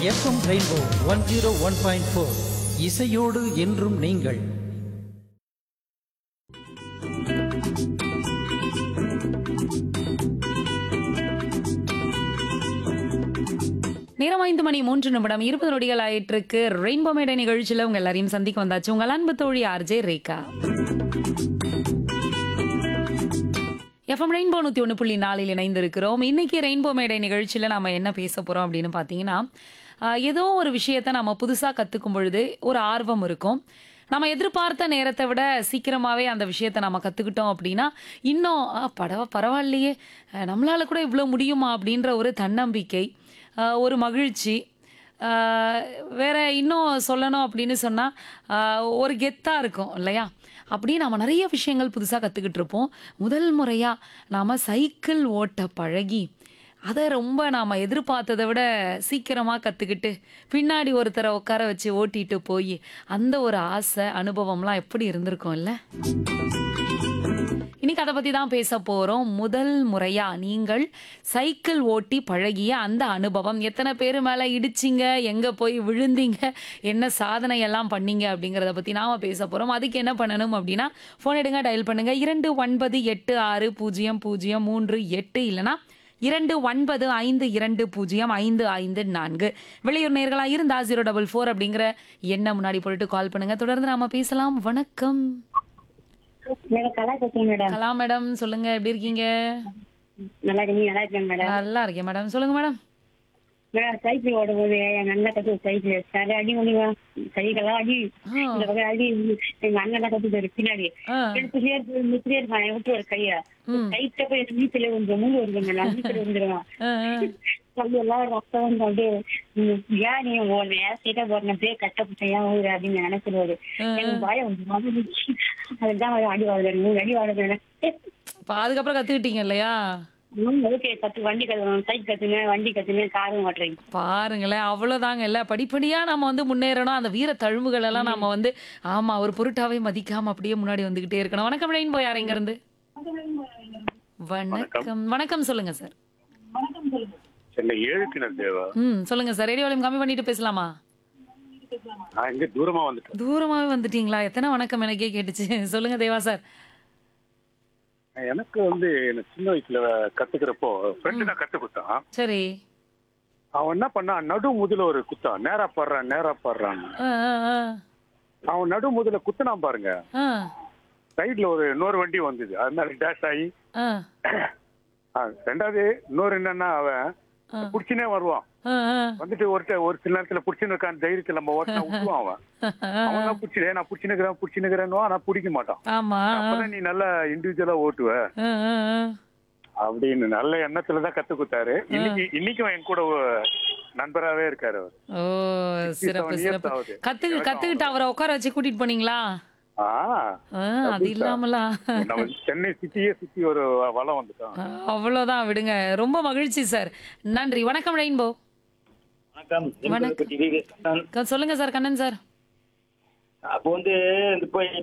FM Rainbow one zero one point four இசையோடு என்றும் நீங்கள் நேரம் ஐந்து மணி மூன்று நிமிடம் இருபது நொடிகள் ஆயிட்டிருக்கு ரெயின்போ மேடை நிகழ்ச்சியில் உங்க எல்லாரையும் சந்திக்க வந்தாச்சு உங்கள் அன்பு தோழி ஆர்ஜே ரேகா எஃப்எம் ரெயின்போ நூற்றி ஒன்று புள்ளி நாலில் இணைந்திருக்கிறோம் இன்னைக்கு ரெயின்போ மேடை நிகழ்ச்சியில் நம்ம என்ன பேச போகிறோம் அப்படின்னு பார்த்தீங்கன்னா ஆஹ், ஏதோ ஒரு விஷயத்தை நம்ம புதுசாக கற்றுக்கும் பொழுது ஒரு ஆர்வம் இருக்கும் நம்ம எதிர்பார்த்த நேரத்தை விட சீக்கிரமாகவே அந்த விஷயத்தை நம்ம கற்றுக்கிட்டோம் அப்படின்னா இன்னும் ஆ, பரவ பரவாயில்லையே அஹ், நம்மளால கூட இவ்வளோ முடியுமா அப்படின்ற ஒரு தன்னம்பிக்கை ஆஹ், ஒரு மகிழ்ச்சி ஆஹ், வேற இன்னும் சொல்லணும் அப்படின்னு சொன்னால் ஒரு கெத்தாக இருக்கும் இல்லையா அப்படியே நம்ம நிறைய விஷயங்கள் புதுசாக கற்றுக்கிட்டு இருப்போம் முதல் முறையாக நாம் சைக்கிள் ஓட்ட பழகி அதை ரொம்ப நாம் எதிர்பார்த்ததை விட சீக்கிரமாக கற்றுக்கிட்டு பின்னாடி ஒருத்தரை உட்கார வச்சு ஓட்டிட்டு போய் அந்த ஒரு ஆசை அனுபவம்லாம் எப்படி இருந்திருக்கும் இல்லை இன்னைக்கு அதை பற்றி தான் பேச போகிறோம் முதல் முறையாக நீங்கள் சைக்கிள் ஓட்டி பழகிய அந்த அனுபவம் எத்தனை பேர் மேலே இடிச்சிங்க எங்கே போய் விழுந்தீங்க என்ன சாதனை எல்லாம் பண்ணீங்க அப்படிங்கிறத பற்றி நாம் பேச போகிறோம் அதுக்கு என்ன பண்ணணும் அப்படின்னா ஃபோன் எடுங்க டயல் பண்ணுங்க இரண்டு ஒன்பது எட்டு ஆறு பூஜ்ஜியம் பூஜ்ஜியம் மூன்று எட்டு இல்லைனா இரண்டு ஒன்பது ஐந்து இரண்டு பூஜ்ஜியம் ஐந்து ஐந்து நான்கு வெளியூர் நேர்களாக இருந்தா ஜீரோ டபுள் ஃபோர் அப்படிங்கிற எண்ணை முன்னாடி போட்டுட்டு கால் பண்ணுங்க தொடர்ந்து நாம பேசலாம் வணக்கம் மேடம் கலா பேசுறேன் மேடம் கலா மேடம் சொல்லுங்க எப்படி இருக்கீங்க நல்லா இருக்கு நீ நல்லா இருக்கேன் மேடம் நல்லா இருக்கேன் மேடம் சொல்லுங்க மேடம் மேடம் சைக்கிள் ஓடும்போது எங்க அண்ணன் கத்து சைக்கிள் சரி அடி முடிவா சைக்கிள் அடி ஆ. இந்த பக்கம் அடி எங்க அண்ணன் தான் கத்துட்டாரு பின்னாடி ஆ. எடுத்துட்டே இருக்கு நிறுத்திட்டே இருக்கான் என் விட்டு ஒரு கைய ம். கைட்ட போய் எனக்கு நீச்சல கொஞ்சம் மூணு வருது மேடம் நீச்சல் வந்துருவான் ஆ, ஆ. அப்படி எல்லாம் ரத்தம் வந்து அப்படியே ம், ஏன் நீ ஓடுன ஏன் சீட்டா போடுன அப்படியே கட்டப்பட்ட ஏன் ஊரு அப்படின்னு நினைச்சிருவாரு எனக்கு பயம் வந்து வந்துச்சு அதுதான் அவர் அடி வாடுறாரு மூணு அடி வாடுறேன் அப்ப அதுக்கப்புறம் கத்துக்கிட்டீங்க இல்லையா ஓகே கத்து வண்டி கத்து சைக்கிள் கத்துங்க வண்டி கத்துங்க காரும் ஓட்டுறேன் பாருங்களேன் அவ்வளவுதாங்க இல்ல படிப்படியா நம்ம வந்து முன்னேறணும் அந்த வீர தழும்புகள் எல்லாம் நம்ம வந்து ஆமா ஒரு பொருட்டாவே மதிக்காம அப்படியே முன்னாடி வந்துகிட்டே இருக்கணும் வணக்கம் ரெயின் போய் யார் இங்க இருந்து வணக்கம் வணக்கம் சொல்லுங்க சார் சென்னை ஏழு கிணறு தேவா ம் சொல்லுங்க சார் ரேடியோ வால்யூம் கம்மி பண்ணிட்டு பேசலாமா நான் இங்க தூரமா வந்துட்டேன் தூரமாவே வந்துட்டீங்களா எத்தனை வணக்கம் எனக்கே கேட்டுச்சு சொல்லுங்க தேவா சார் எனக்கு வந்து எனக்கு சின்ன வயசுல கத்துக்கிறப்போ ஃப்ரெண்டு தான் கத்து கொடுத்தான் சரி அவன் என்ன பண்ணான் நடு முதுல ஒரு குத்தான் நேரா பாடுறான் நேரா பாடுறான் ஆ ஆ ஆ அவன் நடு முதுல குத்துனான் பாருங்க ஆ சைடுல ஒரு இன்னொரு வண்டி வந்தது அதனால டேஷ் ஆகி ஆ ஆ, ரெண்டாவது இன்னொரு என்னன்னா அவன் ஆ. புடிச்சுனே வருவான் ஆ ஆ வந்துட்டு ஒரு ஒரு சில நேரத்துல புடிச்சுன்னு இருக்கான் தைரியத்துல நம்ம ஓட்டினா விட்டுவான் அவன் அவன் தான் புடிச்சு நான் புடிச்சுனுக்கிறேன் புடிச்சுனுக்கிறேன்னு ஆனா பிடிக்க மாட்டான் ஆமா அப்பதான் நீ நல்லா இண்டிவிஜுவலா ஓட்டுவ ஆ, ஆ, ஆ. அப்படின்னு நல்ல எண்ணத்துல தான் கத்து கொடுத்தாரு இன்னைக்கு இன்னைக்கும் என் கூட ஒரு நண்பராவே இருக்காரு அவர் ஓ சிறப்பு 67 years சிறப்பு ஆகுது. கத்து எனக்கும் கத்துக்கிட்டு அவரை உட்கார வச்சு கூட்டிட்டு போனீங்களா ஆ, ஆ, அது இல்லாமலா நம்ம சென்னை சிட்டியே சுத்தி ஒரு வளம் வந்துட்டோம் ஆ, அவ்வளவுதான் விடுங்க ரொம்ப மகிழ்ச்சி சார் நன்றி வணக்கம் ரெயின்போ வணக்கம் வணக்கம். எங்களுக்கு டிவி க- சொல்லுங்க சார் கண்ணன் சார் அப்போ வந்து இந்த போய்